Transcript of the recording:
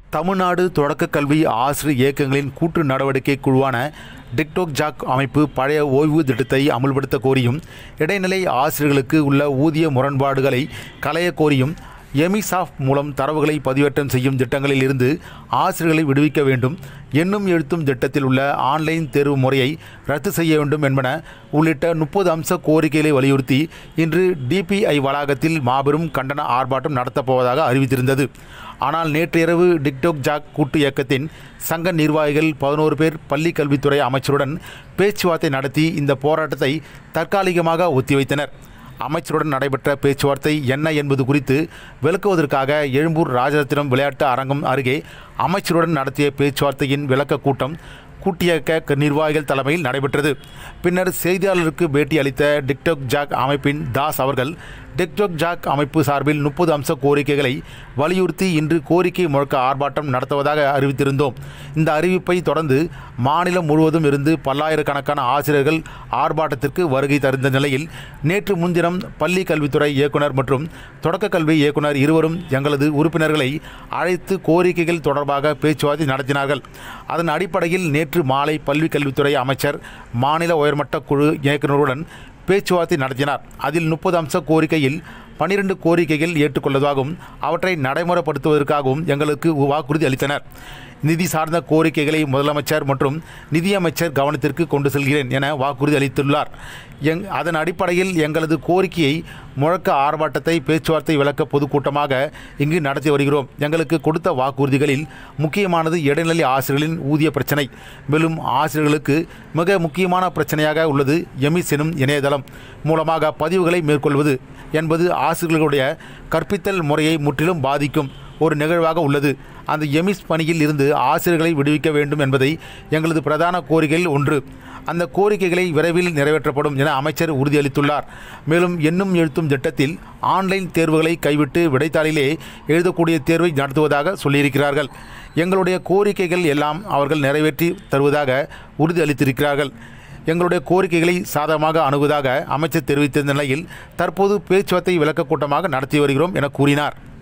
தமிழ்நாடு தொடக்கக் கல்வி ஆசிரியர் இயக்கங்களின் கூட்டு நடவடிக்கை குழுவான டிக்டோக் ஜாக் அமைப்பு பழைய ஓய்வு திட்டத்தை அமுல்படுத்த கோரியும் இடைநிலை ஆசிரியர்களுக்கு உள்ள ஊதிய முரண்பாடுகளை களைய கோரியும் எமிசாஃப் மூலம் தரவுகளை பதிவேற்றம் செய்யும் திட்டங்களில் இருந்து ஆசிரியர்களை விடுவிக்க வேண்டும் எண்ணும் எழுத்தும் திட்டத்தில் உள்ள ஆன்லைன் தேர்வு முறையை ரத்து செய்ய வேண்டும் என்பன உள்ளிட்ட முப்பது அம்ச கோரிக்கைகளை வலியுறுத்தி இன்று டிபிஐ வளாகத்தில் மாபெரும் கண்டன ஆர்ப்பாட்டம் நடத்தப்போவதாக அறிவித்திருந்தது ஆனால் நேற்று இரவு டிக்டோக் ஜாக் கூட்டு இயக்கத்தின் சங்க நிர்வாகிகள் பதினோரு பேர் பள்ளி கல்வித்துறை அமைச்சருடன் பேச்சுவார்த்தை நடத்தி இந்த போராட்டத்தை தற்காலிகமாக ஒத்திவைத்தனர் அமைச்சருடன் நடைபெற்ற பேச்சுவார்த்தை என்ன என்பது குறித்து விளக்குவதற்காக எழும்பூர் ராஜரத்தினம் விளையாட்டு அரங்கம் அருகே அமைச்சருடன் நடத்திய பேச்சுவார்த்தையின் விளக்க கூட்டம் கூட்டியக்க நிர்வாகிகள் தலைமையில் நடைபெற்றது பின்னர் செய்தியாளருக்கு பேட்டி அளித்த டிக்டோக் ஜாக் அமைப்பின் தாஸ் அவர்கள் டிக்டோக் ஜாக் அமைப்பு சார்பில் முப்பது அம்ச கோரிக்கைகளை வலியுறுத்தி இன்று கோரிக்கை முழக்க ஆர்ப்பாட்டம் நடத்துவதாக அறிவித்திருந்தோம் இந்த அறிவிப்பை தொடர்ந்து மாநிலம் முழுவதும் இருந்து பல்லாயிரக்கணக்கான ஆசிரியர்கள் ஆர்ப்பாட்டத்திற்கு வருகை தருந்த நிலையில் நேற்று முன்தினம் பள்ளி கல்வித்துறை இயக்குனர் மற்றும் தொடக்க கல்வி இயக்குனர் இருவரும் எங்களது உறுப்பினர்களை அழைத்து கோரிக்கைகள் தொடர்பாக பேச்சுவார்த்தை நடத்தினார்கள் அதன் அடிப்படையில் நேற்று மாலை பள்ளி கல்வித்துறை அமைச்சர் மாநில உயர்மட்ட குழு இயக்குநருடன் பேச்சுவார்த்தை நடத்தினார் அதில் முப்பது அம்ச கோரிக்கையில் பனிரெண்டு கோரிக்கைகள் ஏற்றுக்கொள்வதாகவும் அவற்றை நடைமுறைப்படுத்துவதற்காகவும் எங்களுக்கு வாக்குறுதி அளித்தனர் நிதி சார்ந்த கோரிக்கைகளை முதலமைச்சர் மற்றும் நிதியமைச்சர் கவனத்திற்கு கொண்டு செல்கிறேன் என வாக்குறுதி அளித்துள்ளார் எங் அதன் அடிப்படையில் எங்களது கோரிக்கையை முழக்க ஆர்ப்பாட்டத்தை பேச்சுவார்த்தை விளக்க பொதுக்கூட்டமாக இங்கு நடத்தி வருகிறோம் எங்களுக்கு கொடுத்த வாக்குறுதிகளில் முக்கியமானது இடைநிலை ஆசிரியர்களின் ஊதிய பிரச்சனை மேலும் ஆசிரியர்களுக்கு மிக முக்கியமான பிரச்சனையாக உள்ளது எமிஸ் எனும் இணையதளம் மூலமாக பதிவுகளை மேற்கொள்வது என்பது ஆசிரியர்களுடைய கற்பித்தல் முறையை முற்றிலும் பாதிக்கும் ஒரு நிகழ்வாக உள்ளது அந்த எமிஸ் பணியில் இருந்து ஆசிரியர்களை விடுவிக்க வேண்டும் என்பதை எங்களது பிரதான கோரிக்கையில் ஒன்று அந்த கோரிக்கைகளை விரைவில் நிறைவேற்றப்படும் என அமைச்சர் உறுதியளித்துள்ளார் மேலும் எண்ணும் எழுத்தும் திட்டத்தில் ஆன்லைன் தேர்வுகளை கைவிட்டு விடைத்தாளிலே எழுதக்கூடிய தேர்வை நடத்துவதாக சொல்லியிருக்கிறார்கள் எங்களுடைய கோரிக்கைகள் எல்லாம் அவர்கள் நிறைவேற்றி தருவதாக உறுதியளித்திருக்கிறார்கள் எங்களுடைய கோரிக்கைகளை சாதகமாக அணுகுவதாக அமைச்சர் தெரிவித்த நிலையில் தற்போது பேச்சுவார்த்தை விளக்க கூட்டமாக நடத்தி வருகிறோம் என கூறினார்